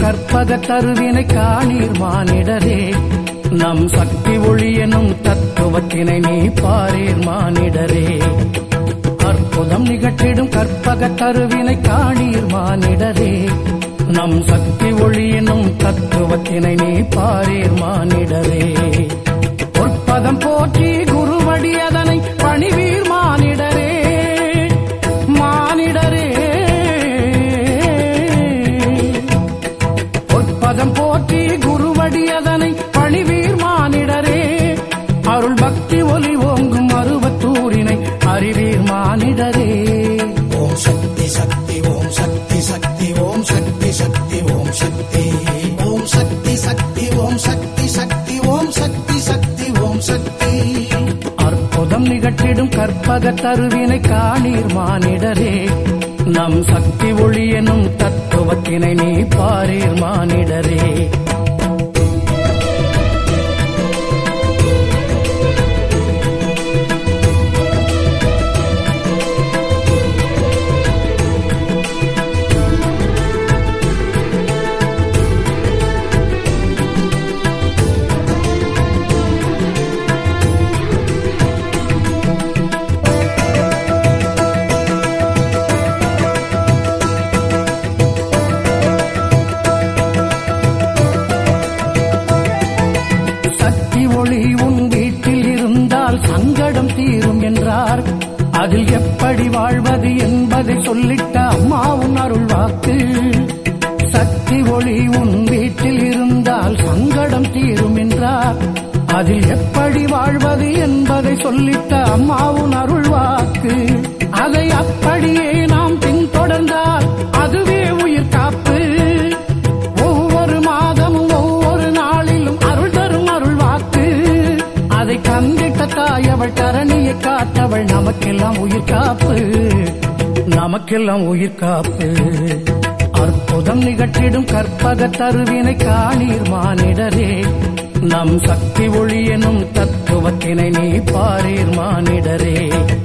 கற்பக தருவினை காணீர் மானிடரே நம் சக்தி ஒளி எனும் தத்துவத்தினை நீ பாரீர் மானிடரே அற்புதம் நிகழ்த்திடும் கற்பக தருவினை காணீர் மானிடரே நம் சக்தி ஒளி எனும் தத்துவத்தினை நீ பாரீர் மானிடரே பொற்பதம் போற்றி குருவடி அதனை பணிவீர் மானிடரே மானிடரே பொற்பதம் போற்றி குருவடி அதனை பணிவீர் மானிடரே அருள் பக்தி ஒலி ஓங்கும் அருவத்தூரினை அறிவீர் மானிடரே ஓம் சக்தி சக்தி ஓம் சக்தி சக்தி ஓம் சக்தி சக்தி ஓம் சக்தி ஓம் சக்தி சக்தி ஓம் சக்தி சக்தி ஓம் சக்தி சக்தி ஓம் சக்தி அற்புதம் நிகழ்த்திடும் கற்பக தருவினை காணீர் மானிடரே நம் சக்தி ஒளி எனும் தத்துவத்தினை நீ பாரீர் மானிடரே சக்தி ஒளி உன் வீட்டில் இருந்தால் சங்கடம் தீரும் என்றார் அதில் எப்படி வாழ்வது என்பதை சொல்லிட்ட அம்மா உன் அருள் வாக்கு சக்தி ஒளி உன் வீட்டில் இருந்தால் சங்கடம் தீரும் என்றார் அதில் எப்படி வாழ்வது என்பதை சொல்லிட்ட அம்மா உன் அருள் வாக்கு அதை அப்படியே நாம் பின்தொடர்ந்தால் அதுவே உயிர் காப்பு ஒவ்வொரு மாதமும் ஒவ்வொரு நாளிலும் அருள் தரும் அருள் வாக்கு அதை கந்திட்ட தாய் அவள் தரணியை காத்தவள் நமக்கெல்லாம் உயிர் காப்பு நமக்கெல்லாம் உயிர் காப்பு அற்புதம் நிகழ்த்திடும் கற்பக தருவினை காணீர் மானிடரே நம் சக்தி ஒளி எனும் தத்துவத்தினை நீ பாரீர் மானிடரே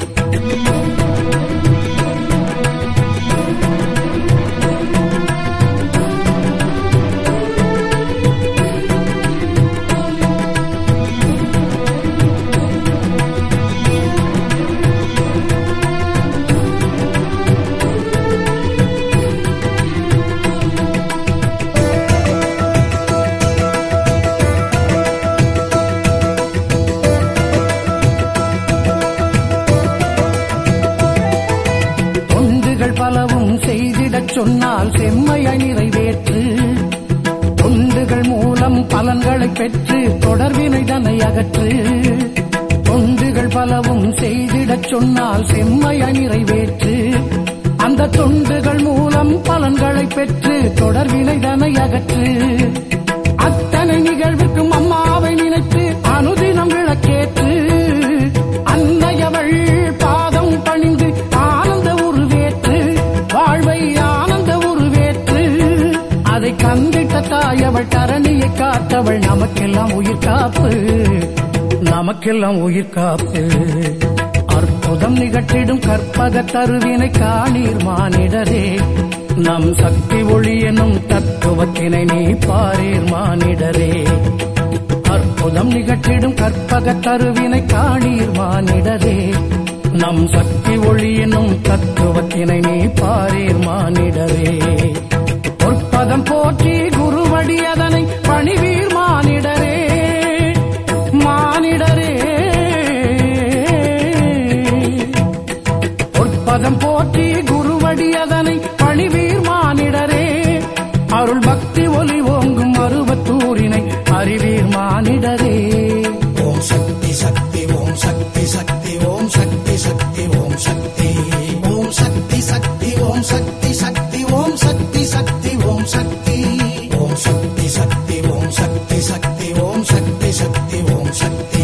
தொண்டுகள் பலவும் செய்திடச் சொன்னால் செம்மையை நிறைவேற்று தொண்டுகள் மூலம் பலன்களை பெற்று தொடர்பினை தன்னை அகற்று தொண்டுகள் பலவும் செய்திடச் சொன்னால் செம்மையை நிறைவேற்று அந்த தொண்டுகள் மூலம் பலன்களை பெற்று தொடர்பினை தன்னை அகற்று அத்தனை நிகழ்வுக்கும் அம்மாவை நினைத்து அனுதினம் விளக்கேற்று அன்னையவள் பாதம் பணிந்து ஆனந்த உருவேற்று வாழ்வை ஆனந்த உருவேற்று அதை கந்திட்ட தாயவள் தரணியை காத்தவள் நமக்கெல்லாம் உயிர் காப்பு நமக்கெல்லாம் உயிர் காப்பு அற்புதம் நிகழ்த்திடும் கற்பக தருவினை காணீர் மானிடரே நம் சக்தி ஒளி எனும் தத்துவத்தினை நீ பாரீர் மானிடரே அற்புதம் நிகழ்த்திடும் கற்பக தருவினை காணீர் மானிடரே நம் சக்தி ஒளி எனும் தத்துவத்தினை நீ பாரீர் மானிடரே பொற்பதம் போற்றி குருவடி அதனை பணிவீர் மானிடரே மானிடரே பொற்பதம் போற்றி குருவடி அதனை பணிவீர் மானிடரே அருள் பக்தி ஒலி ஓங்கும் அருவத்தூரினை அறிவீர் மானிடரே ஓம் சக்தி சக்தி ஓம் சக்தி சக்தி ஓம் சக்தி சக்தி ஓம் சக்தி ஓம் சக்தி சக்தி ஓம் சக்தி சக்தி ஓம் சக்தி சக்தி ஓம் சக்தி ஓம் சக்தி சக்தி ஓம் சக்தி சக்தி ஓம் சக்தி சக்தி ஓம் சக்தி